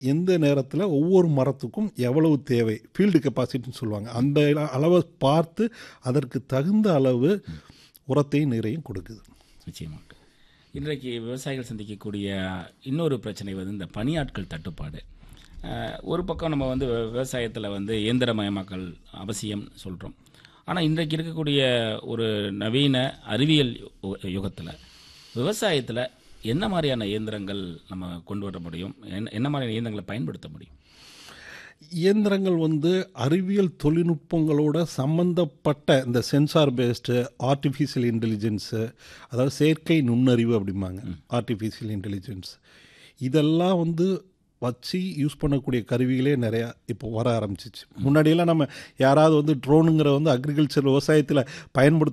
எந்த நேரத்தில் ஒவ்வொரு மரத்துக்கும் எவ்வளவு தேவை ஃபீல்டு கெப்பாசிட்டின்னு சொல்லுவாங்க அந்த அளவை பார்த்து அதற்கு தகுந்த அளவு உரத்தையும் நீரையும் கொடுக்குது நிச்சயமாக இன்றைக்கு விவசாயிகள் சந்திக்கக்கூடிய இன்னொரு பிரச்சனை வந்து இந்த பணியாட்கள் தட்டுப்பாடு அஹ், ஒரு பக்கம் நம்ம வந்து விவசாயத்தில் வந்து இயந்திரமயமாக்கல் அவசியம் சொல்கிறோம் ஆனால் இன்றைக்கு இருக்கக்கூடிய ஒரு நவீன அறிவியல் யுகத்தில் விவசாயத்தில் என்ன மாதிரியான இயந்திரங்கள் நம்ம கொண்டு வர முடியும் என்ன என்ன மாதிரியான இயந்திரங்களை பயன்படுத்த முடியும் இயந்திரங்கள் வந்து அறிவியல் தொழில்நுட்பங்களோட சம்பந்தப்பட்ட இந்த சென்சார் பேஸ்டு ஆர்டிஃபிஷியல் இன்டெலிஜென்ஸு அதாவது செயற்கை நுண்ணறிவு அப்படிம்பாங்க ஆர்டிஃபிஷியல் இன்டெலிஜென்ஸ் இதெல்லாம் வந்து வச்சு யூஸ் பண்ணக்கூடிய கருவிகளே நிறையா இப்போ வர ஆரம்பிச்சிச்சு முன்னாடியெல்லாம் நம்ம யாராவது வந்து ட்ரோனுங்கிற வந்து அக்ரிகல்ச்சர் விவசாயத்தில் பயன்படுத்த